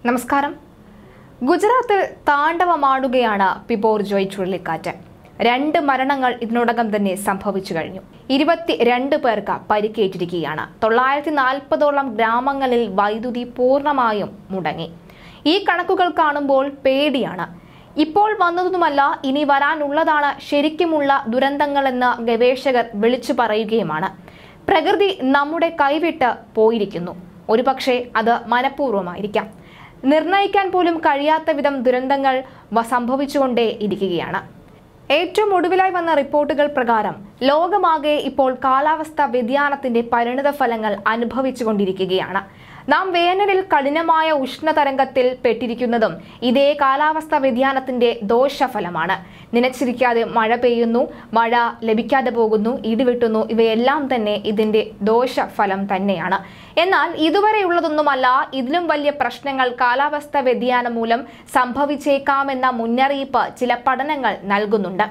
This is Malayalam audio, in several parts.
നമസ്കാരം ഗുജറാത്തിൽ താണ്ഡവമാടുകയാണ് പിബോർ ജോയ് ചുഴലിക്കാറ്റ് രണ്ട് മരണങ്ങൾ ഇതിനോടകം തന്നെ സംഭവിച്ചു കഴിഞ്ഞു ഇരുപത്തി രണ്ട് പേർക്ക് പരിക്കേറ്റിരിക്കുകയാണ് തൊള്ളായിരത്തി നാൽപ്പതോളം ഗ്രാമങ്ങളിൽ വൈദ്യുതി പൂർണ്ണമായും മുടങ്ങി ഈ കണക്കുകൾ കാണുമ്പോൾ പേടിയാണ് ഇപ്പോൾ വന്നതൊന്നുമല്ല ഇനി വരാനുള്ളതാണ് ശരിക്കുമുള്ള ദുരന്തങ്ങളെന്ന് ഗവേഷകർ വിളിച്ചു പറയുകയുമാണ് പ്രകൃതി നമ്മുടെ കൈവിട്ട് പോയിരിക്കുന്നു ഒരുപക്ഷെ അത് മനഃപൂർവ്വമായിരിക്കാം നിർണയിക്കാൻ പോലും കഴിയാത്ത വിധം ദുരന്തങ്ങൾ വ- സംഭവിച്ചുകൊണ്ടേ ഇരിക്കുകയാണ് ഏറ്റവും ഒടുവിലായി വന്ന റിപ്പോർട്ടുകൾ പ്രകാരം ലോകമാകെ ഇപ്പോൾ കാലാവസ്ഥാ വ്യതിയാനത്തിന്റെ പരിണിത ഫലങ്ങൾ അനുഭവിച്ചുകൊണ്ടിരിക്കുകയാണ് നാം വേനലിൽ കഠിനമായ ഉഷ്ണതരംഗത്തിൽ പെട്ടിരിക്കുന്നതും ഇതേ കാലാവസ്ഥാ വ്യതിയാനത്തിന്റെ ദോഷഫലമാണ് നനച്ചിരിക്കാതെ മഴ പെയ്യുന്നു മഴ ലഭിക്കാതെ പോകുന്നു ഇടിവെട്ടുന്നു ഇവയെല്ലാം തന്നെ ഇതിന്റെ ദോഷഫലം തന്നെയാണ് എന്നാൽ ഇതുവരെയുള്ളതൊന്നുമല്ല ഇതിലും വലിയ പ്രശ്നങ്ങൾ കാലാവസ്ഥാ വ്യതിയാനം മൂലം സംഭവിച്ചേക്കാമെന്ന മുന്നറിയിപ്പ് ചില പഠനങ്ങൾ നൽകുന്നുണ്ട്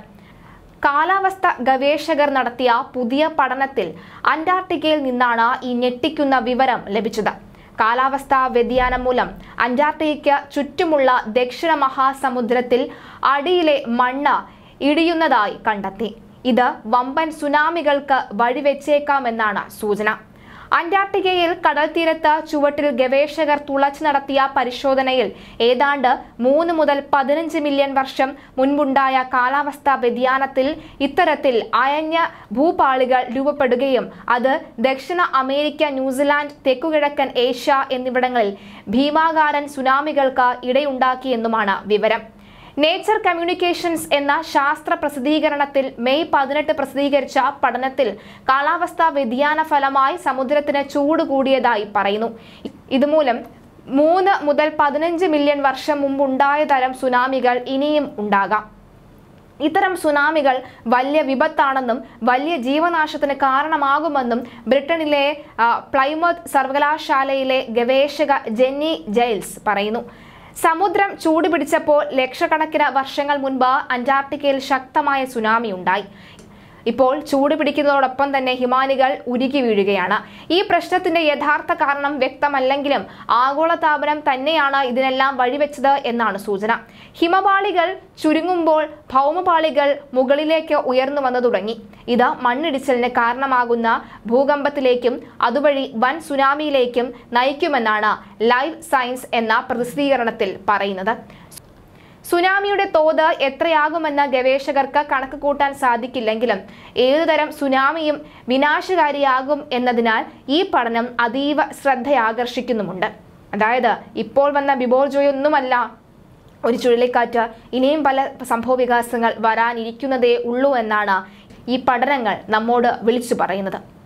കാലാവസ്ഥ ഗവേഷകർ നടത്തിയ പുതിയ പഠനത്തിൽ അന്റാർട്ടിക്കയിൽ നിന്നാണ് ഈ ഞെട്ടിക്കുന്ന വിവരം ലഭിച്ചത് കാലാവസ്ഥാ വ്യതിയാനം മൂലം അന്റാർട്ടിക്കയ്ക്ക് ചുറ്റുമുള്ള ദക്ഷിണ മഹാസമുദ്രത്തിൽ അടിയിലെ മണ്ണ് ഇടിയുന്നതായി കണ്ടെത്തി ഇത് വമ്പൻ സുനാമികൾക്ക് വഴിവെച്ചേക്കാമെന്നാണ് സൂചന അന്റാർട്ടിക്കയിൽ കടൽ തീരത്ത് ചുവട്ടിൽ ഗവേഷകർ തുളച്ചു നടത്തിയ പരിശോധനയിൽ ഏതാണ്ട് മൂന്ന് മുതൽ പതിനഞ്ച് മില്യൺ വർഷം മുൻപുണ്ടായ കാലാവസ്ഥാ വ്യതിയാനത്തിൽ ഇത്തരത്തിൽ അയഞ്ഞ ഭൂപാളികൾ രൂപപ്പെടുകയും അത് ദക്ഷിണ അമേരിക്ക ന്യൂസിലാൻഡ് തെക്കുകിഴക്കൻ ഏഷ്യ എന്നിവിടങ്ങളിൽ ഭീമാകാരൻ സുനാമികൾക്ക് ഇടയുണ്ടാക്കിയെന്നുമാണ് വിവരം നേച്ചർ കമ്മ്യൂണിക്കേഷൻസ് എന്ന ശാസ്ത്ര പ്രസിദ്ധീകരണത്തിൽ മെയ് പതിനെട്ട് പ്രസിദ്ധീകരിച്ച പഠനത്തിൽ കാലാവസ്ഥാ വ്യതിയാന ഫലമായി സമുദ്രത്തിന് ചൂട് കൂടിയതായി പറയുന്നു ഇതുമൂലം മൂന്ന് മുതൽ പതിനഞ്ച് മില്യൺ വർഷം മുമ്പുണ്ടായ തരം സുനാമികൾ ഇനിയും ഉണ്ടാകാം ഇത്തരം സുനാമികൾ വലിയ വിപത്താണെന്നും വലിയ ജീവനാശത്തിന് കാരണമാകുമെന്നും ബ്രിട്ടനിലെ ആ, പ്ലൈമത്ത് സർവകലാശാലയിലെ ഗവേഷക ജെന്നി ജെയിൽസ് പറയുന്നു സമുദ്രം ചൂടുപിടിച്ചപ്പോൾ ലക്ഷക്കണക്കിന് വർഷങ്ങൾ മുൻപ് അന്റാർട്ടിക്കയിൽ ശക്തമായ സുനാമി ഉണ്ടായി ഇപ്പോൾ ചൂട് പിടിക്കുന്നതോടൊപ്പം തന്നെ ഹിമാനികൾ ഉരുകി വീഴുകയാണ് ഈ പ്രശ്നത്തിന്റെ യഥാർത്ഥ കാരണം വ്യക്തമല്ലെങ്കിലും ആഗോളതാപനം തന്നെയാണ് ഇതിനെല്ലാം വഴിവെച്ചത് എന്നാണ് സൂചന ഹിമപാളികൾ ചുരുങ്ങുമ്പോൾ ഭൗമപാളികൾ മുകളിലേക്ക് ഉയർന്നു വന്നു തുടങ്ങി ഇത് മണ്ണിടിച്ചിലിന് കാരണമാകുന്ന ഭൂകമ്പത്തിലേക്കും അതുവഴി വൻ സുനാമിയിലേക്കും നയിക്കുമെന്നാണ് ലൈവ് സയൻസ് എന്ന പ്രസിദ്ധീകരണത്തിൽ പറയുന്നത് സുനാമിയുടെ തോത് എത്രയാകുമെന്ന് ഗവേഷകർക്ക് കണക്ക് കൂട്ടാൻ സാധിക്കില്ലെങ്കിലും ഏതുതരം സുനാമിയും വിനാശകാരിയാകും എന്നതിനാൽ ഈ പഠനം അതീവ ശ്രദ്ധയാകർഷിക്കുന്നുമുണ്ട് അതായത് ഇപ്പോൾ വന്ന ബിബോർജോയൊന്നുമല്ല ഒരു ചുഴലിക്കാറ്റ് ഇനിയും പല സംഭവ വികാസങ്ങൾ വരാനിരിക്കുന്നതേ ഉള്ളൂ എന്നാണ് ഈ പഠനങ്ങൾ നമ്മോട് വിളിച്ചു പറയുന്നത്